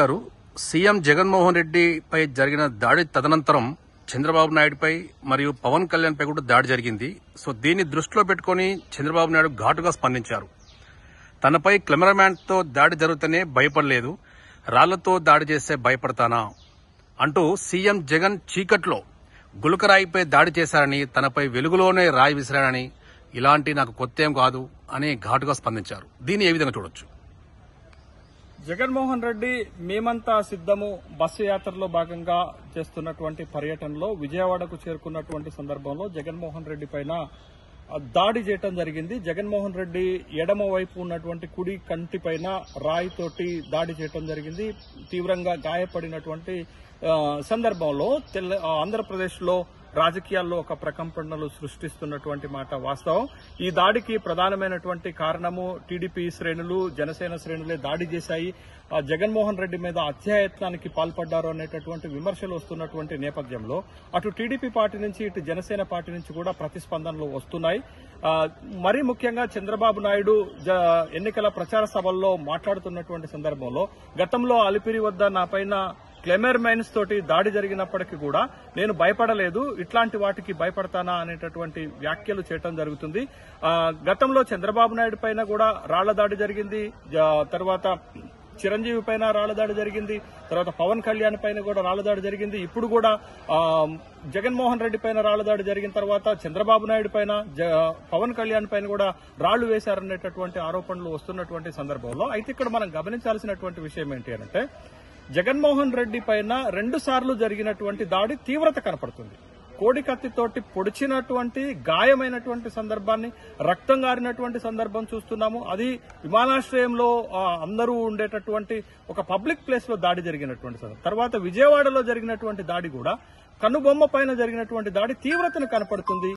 గారు సీఎం జగన్మోహన్ రెడ్డిపై జరిగిన దాడి తదనంతరం చంద్రబాబు నాయుడుపై మరియు పవన్ కళ్యాణ్ పై కూడా దాడి జరిగింది సో దీన్ని దృష్టిలో పెట్టుకుని చంద్రబాబు నాయుడు ఘాటుగా స్పందించారు తనపై కెమెరామ్యాన్తో దాడి జరుగుతూనే భయపడలేదు రాళ్లతో దాడి చేస్తే భయపడతానా అంటూ సీఎం జగన్ చీకట్లో గులకరాయిపై దాడి చేశారని తనపై వెలుగులోనే రాయి విసిరానని ఇలాంటి నాకు కొత్త ఏం కాదు అని ఘాటుగా స్పందించారు దీన్ని ఏ విధంగా చూడొచ్చు జగన్మోహన్ రెడ్డి మేమంతా సిద్ధము బస్సు యాత్రలో భాగంగా చేస్తున్నటువంటి పర్యటనలో విజయవాడకు చేరుకున్నటువంటి సందర్భంలో జగన్మోహన్ రెడ్డి పైన ఆ, దాడి చేయటం జరిగింది జగన్మోహన్ రెడ్డి ఎడమ వైపు ఉన్నటువంటి కుడి కంటి పైన రాయితోటి దాడి చేయటం జరిగింది తీవ్రంగా గాయపడినటువంటి ఆ, సందర్భంలో తెల్ల ఆంధ్రప్రదేశ్ లో రాజకీయాల్లో ఒక ప్రకంపనలు సృష్టిస్తున్నటువంటి మాట వాస్తవం ఈ దాడికి ప్రధానమైనటువంటి కారణము టీడీపీ శ్రేణులు జనసేన శ్రేణులే దాడి చేశాయి ఆ జగన్మోహన్ రెడ్డి మీద అత్యాయత్నానికి పాల్పడ్డారు అనేటటువంటి విమర్శలు వస్తున్నటువంటి నేపథ్యంలో అటు టీడీపీ పార్టీ నుంచి ఇటు జనసేన పార్టీ నుంచి కూడా ప్రతిస్పందనలు వస్తున్నాయి ఆ, మరీ ముఖ్యంగా చంద్రబాబు నాయుడు జ- ఎన్నికల ప్రచార సభల్లో మాట్లాడుతున్నటువంటి సందర్భంలో గతంలో అలిపిరి వద్ద నా పైన క్లెమర్ మైన్స్ తోటి దాడి జరిగినప్పటికీ కూడా నేను భయపడలేదు ఇట్లాంటి వాటికి భయపడతానా అనేటటువంటి వ్యాఖ్యలు చేయటం జరుగుతుంది ఆ, గతంలో చంద్రబాబు నాయుడు పైన కూడా రాళ్ల దాడి జరిగింది జ- తర్వాత చిరంజీవి పైన రాళ్ల దాడి జరిగింది తర్వాత పవన్ కళ్యాణ్ పైన కూడా రాళ్ల దాడి జరిగింది ఇప్పుడు కూడా ఆ, జగన్మోహన్ రెడ్డి పైన రాళ్ల దాడి జరిగిన తర్వాత చంద్రబాబు నాయుడు పైన జ- పవన్ కళ్యాణ్ పైన కూడా రాళ్లు వేశారనేటటువంటి ఆరోపణలు వస్తున్నటువంటి సందర్భంలో అయితే ఇక్కడ మనం గమనించాల్సినటువంటి విషయం ఏంటి అంటే జగన్మోహన్ రెడ్డి పైన రెండు సార్లు జరిగినటువంటి దాడి తీవ్రత కనపడుతుంది కోడి కత్తితోటి పొడిచినటువంటి గాయమైనటువంటి సందర్భాన్ని రక్తం గారినటువంటి సందర్భం చూస్తున్నాము అది విమానాశ్రయంలో ఆ, అందరూ ఉండేటటువంటి ఒక పబ్లిక్ ప్లేస్ లో దాడి జరిగినటువంటి సందర్భం తర్వాత విజయవాడలో జరిగినటువంటి దాడి కూడా కనుబొమ్మ పైన జరిగినటువంటి దాడి తీవ్రతను కనపడుతుంది